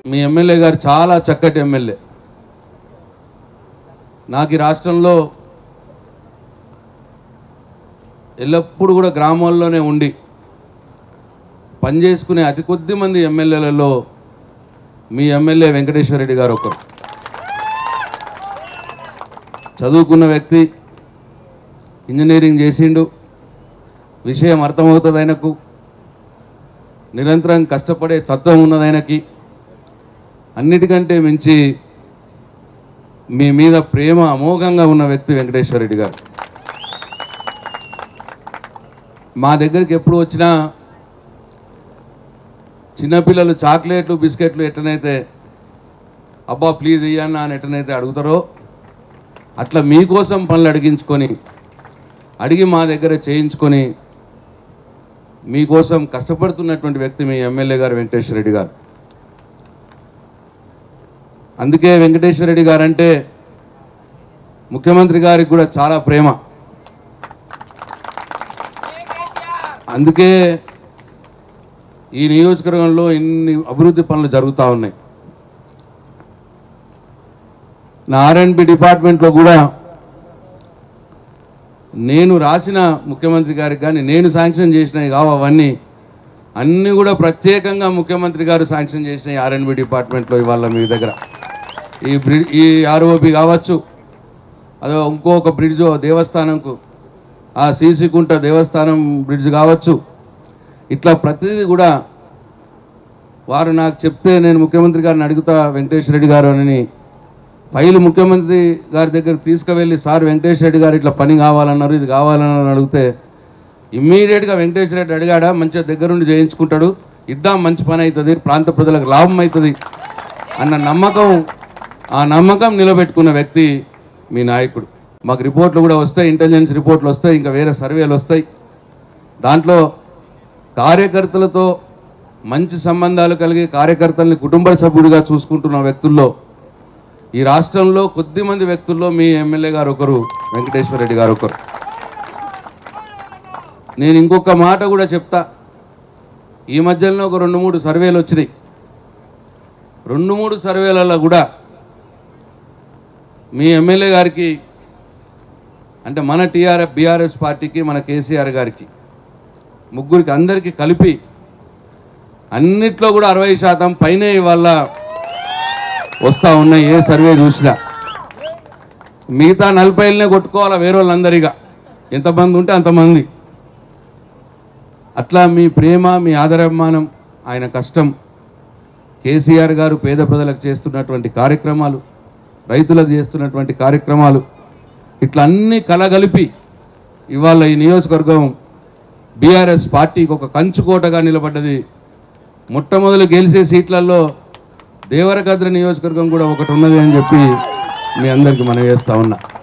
మీ MLA గారు చాలా చక్కటి ఎమ్మెల్యే నాకు ఈ రాష్ట్రంలో ఎల్లప్పుడూ కూడా గ్రామాల్లోనే ఉండి పనిచేసుకునే అతి కొద్ది మంది ఎమ్మెల్యేలలో మీ ఎమ్మెల్యే వెంకటేశ్వర రెడ్డి గారు ఒకరు చదువుకున్న వ్యక్తి ఇంజనీరింగ్ చేసిండు విషయం అర్థమవుతుంది ఆయనకు నిరంతరం కష్టపడే తత్వం ఉన్నది ఆయనకి అన్నిటికంటే మించి మీ మీద ప్రేమ అమోఘంగా ఉన్న వ్యక్తి వెంకటేశ్వర రెడ్డి గారు మా దగ్గరికి ఎప్పుడు వచ్చినా చిన్నపిల్లలు చాక్లెట్లు బిస్కెట్లు ఎట్లనైతే అబ్బా ప్లీజ్ ఇయ్యన్నా అని ఎట్లనైతే అడుగుతారో అట్లా మీకోసం పనులు అడిగించుకొని అడిగి మా దగ్గర చేయించుకొని మీకోసం కష్టపడుతున్నటువంటి వ్యక్తి మీ ఎమ్మెల్యే గారు వెంకటేశ్వర రెడ్డి గారు అందుకే వెంకటేశ్వర రెడ్డి గారు అంటే ముఖ్యమంత్రి గారికి కూడా చాలా ప్రేమ అందుకే ఈ నియోజకవర్గంలో ఇన్ని అభివృద్ధి పనులు జరుగుతూ ఉన్నాయి నా ఆర్ఎండ్బి డిపార్ట్మెంట్లో కూడా నేను రాసిన ముఖ్యమంత్రి గారికి కానీ నేను శాంక్షన్ చేసినవి కావు అవన్నీ అన్నీ కూడా ప్రత్యేకంగా ముఖ్యమంత్రి గారు శాంక్షన్ చేసినాయి ఆర్ఎన్బి డిపార్ట్మెంట్లో ఇవాళ మీ దగ్గర ఈ బ్రిడ్జ్ ఈ ఆర్ఓబి కావచ్చు అదో ఇంకొక బ్రిడ్జ్ దేవస్థానంకు ఆ సీసీకుంట దేవస్థానం బ్రిడ్జ్ కావచ్చు ఇట్లా ప్రతిదీ కూడా వారు నాకు చెప్తే నేను ముఖ్యమంత్రి గారిని అడుగుతా వెంకటేశ్వర రెడ్డి గారు అని ఫైల్ ముఖ్యమంత్రి గారి దగ్గర తీసుకువెళ్ళి సార్ వెంకటేశ్వర రెడ్డి గారు ఇట్లా పని కావాలన్నారు ఇది కావాలన్నారు అడిగితే ఇమ్మీడియట్గా వెంకటేశ్వర రెడ్డి అడిగాడా మంచిగా దగ్గరుండి చేయించుకుంటాడు ఇద్దాం మంచి పని అవుతుంది ప్రాంత ప్రజలకు లాభం అవుతుంది అన్న నమ్మకం ఆ నమ్మకం నిలబెట్టుకున్న వ్యక్తి మీ నాయకుడు మాకు రిపోర్ట్లు కూడా వస్తాయి ఇంటెలిజెన్స్ రిపోర్ట్లు వస్తాయి ఇంకా వేరే సర్వేలు వస్తాయి దాంట్లో కార్యకర్తలతో మంచి సంబంధాలు కలిగి కార్యకర్తల్ని కుటుంబ సభ్యుడిగా చూసుకుంటున్న వ్యక్తుల్లో ఈ రాష్ట్రంలో కొద్ది మంది వ్యక్తుల్లో మీ ఎమ్మెల్యే గారు ఒకరు వెంకటేశ్వర రెడ్డి గారు ఒకరు నేను ఇంకొక మాట కూడా చెప్తా ఈ మధ్యలో ఒక రెండు మూడు సర్వేలు వచ్చినాయి రెండు మూడు సర్వేలలో కూడా మీ ఎమ్మెల్యే గారికి అంటే మన టీఆర్ఎఫ్ బీఆర్ఎస్ పార్టీకి మన కేసీఆర్ గారికి ముగ్గురికి అందరికీ కలిపి అన్నిట్లో కూడా అరవై శాతం పైనే ఇవాళ వస్తూ ఉన్నాయి ఏ సర్వే చూసినా మిగతా నలభైలనే కొట్టుకోవాలా వేరే వాళ్ళందరిగా ఎంతమంది ఉంటే అంతమంది అట్లా మీ ప్రేమ మీ ఆదరాభిమానం ఆయన కష్టం కేసీఆర్ గారు పేద ప్రజలకు చేస్తున్నటువంటి కార్యక్రమాలు రైతులకు చేస్తున్నటువంటి కార్యక్రమాలు ఇట్లా అన్ని కలగలిపి ఇవాళ ఈ నియోజకవర్గం బీఆర్ఎస్ పార్టీకి ఒక కంచుకోటగా నిలబడ్డది మొట్టమొదలు గెలిచే సీట్లలో దేవరకద్ర నియోజకవర్గం కూడా ఒకటి ఉన్నది అని చెప్పి మీ అందరికీ మనం చేస్తా ఉన్నా